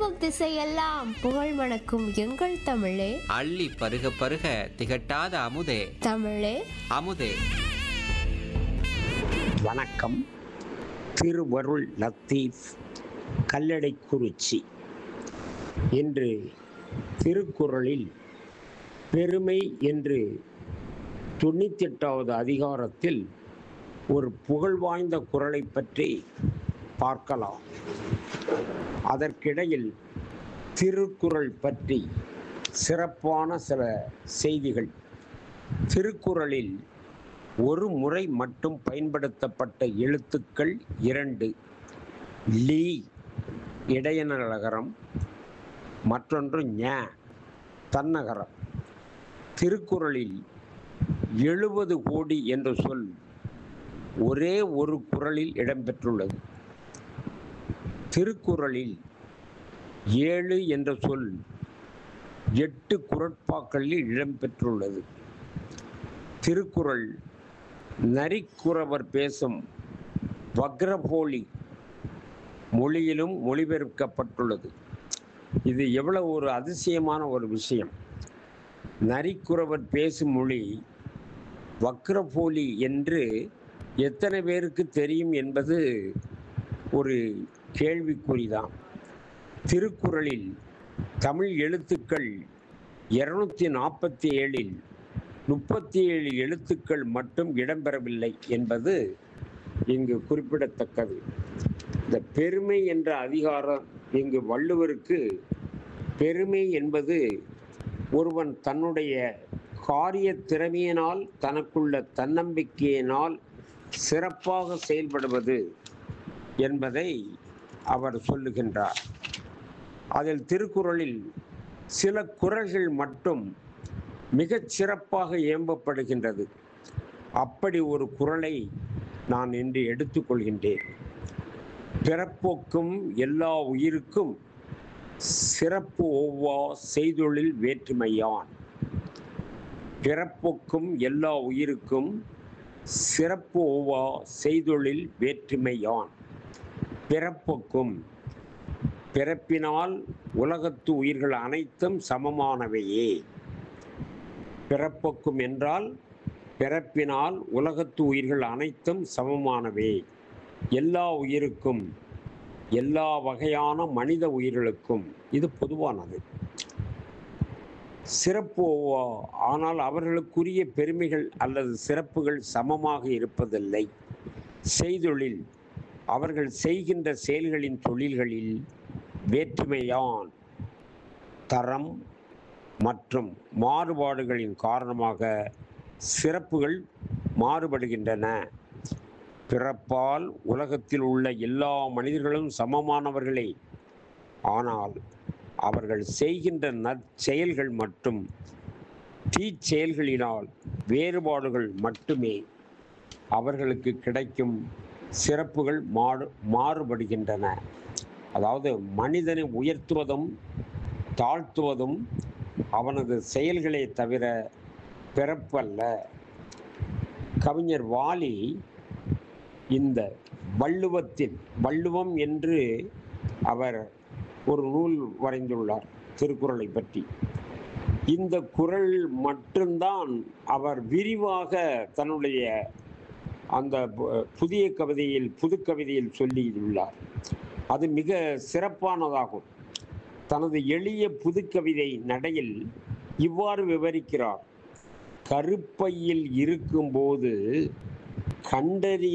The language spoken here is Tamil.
திரும்பும் திசையெல்லாம் புகழ் மணக்கும் எங்கள் தமிழே அள்ளி பருக பருக திகட்டாத அமுதே தமிழே அமுதே வணக்கம் திருவருள் லத்தீப் கல்லடைக்குறிச்சி இன்று திருக்குறளில் பெருமை என்று தொண்ணூத்தெட்டாவது அதிகாரத்தில் ஒரு புகழ் வாய்ந்த குறளை பற்றி பார்க்கலாம் அதற்கிடையில் திருக்குறள் பற்றி சிறப்பான சில செய்திகள் திருக்குறளில் ஒரு முறை மட்டும் பயன்படுத்தப்பட்ட எழுத்துக்கள் இரண்டு லீ இடையனகரம் மற்றொன்று ஞ தன்னகரம் திருக்குறளில் எழுபது கோடி என்ற சொல் ஒரே ஒரு குறளில் இடம்பெற்றுள்ளது திருக்குறளில் ஏழு என்ற சொல் எட்டு குரட்பாக்களில் இடம்பெற்றுள்ளது திருக்குறள் நரிக்குறவர் பேசும் வக்ரபோலி மொழியிலும் மொழிபெயர்க்கப்பட்டுள்ளது இது எவ்வளவு ஒரு அதிசயமான ஒரு விஷயம் நரிக்குறவர் பேசும் மொழி வக்ரபோலி என்று எத்தனை பேருக்கு தெரியும் என்பது ஒரு கேள்விக்குறிதான் திருக்குறளில் தமிழ் எழுத்துக்கள் இருநூத்தி நாற்பத்தி ஏழில் முப்பத்தி ஏழு எழுத்துக்கள் மட்டும் இடம்பெறவில்லை என்பது இங்கு குறிப்பிடத்தக்கது இந்த பெருமை என்ற அதிகாரம் இங்கு வள்ளுவருக்கு பெருமை என்பது ஒருவன் தன்னுடைய காரிய திறமையினால் தனக்குள்ள தன்னம்பிக்கையினால் சிறப்பாக செயல்படுவது என்பதை அவர் சொல்லுகின்றார் அதில் திருக்குறளில் சில குறள்கள் மட்டும் மிகச் சிறப்பாக ஏம்பப்படுகின்றது அப்படி ஒரு குறளை நான் இன்று எடுத்துக்கொள்கின்றேன் பிறப்போக்கும் எல்லா உயிருக்கும் சிறப்பு ஒவ்வா செய்தொழில் வேற்றுமையான் பிறப்போக்கும் எல்லா உயிருக்கும் சிறப்பு ஒவ்வா செய்தொழில் வேற்றுமையான் பிறப்புக்கும் பிறப்பினால் உலகத்து உயிர்கள் அனைத்தும் சமமானவையே பிறப்புக்கும் என்றால் பிறப்பினால் உலகத்து உயிர்கள் அனைத்தும் சமமானவே எல்லா உயிருக்கும் எல்லா வகையான மனித உயிர்களுக்கும் இது பொதுவானது சிறப்பு ஆனால் அவர்களுக்குரிய பெருமைகள் அல்லது சிறப்புகள் சமமாக இருப்பதில்லை செய்தொழில் அவர்கள் செய்கின்ற செயல்களின் தொழில்களில் வேற்றுமையான் தரம் மற்றும் மாறுபாடுகளின் காரணமாக சிறப்புகள் மாறுபடுகின்றன பிறப்பால் உலகத்தில் உள்ள எல்லா மனிதர்களும் சமமானவர்களே ஆனால் அவர்கள் செய்கின்ற நற்செயல்கள் மற்றும் தீச்செயல்களினால் வேறுபாடுகள் மட்டுமே அவர்களுக்கு கிடைக்கும் சிறப்புகள் மாறு மாறுபடுகின்றன அதாவது மனிதனை உயர்த்துவதும் தாழ்த்துவதும் அவனது செயல்களே தவிர பிறப்பல்ல கவிஞர் வாலி இந்த வள்ளுவத்தில் வள்ளுவம் என்று அவர் ஒரு நூல் வரைந்துள்ளார் திருக்குறளை பற்றி இந்த குறள் மட்டும்தான் அவர் விரிவாக தன்னுடைய அந்த பு- புதிய கவிதையில் புது கவிதையில் சொல்லியுள்ளார் அது மிக சிறப்பானதாகும் தனது எளிய புதுக்கவிதை நடையில் இவ்வாறு விவரிக்கிறார் கருப்பையில் இருக்கும்போது கண்டறி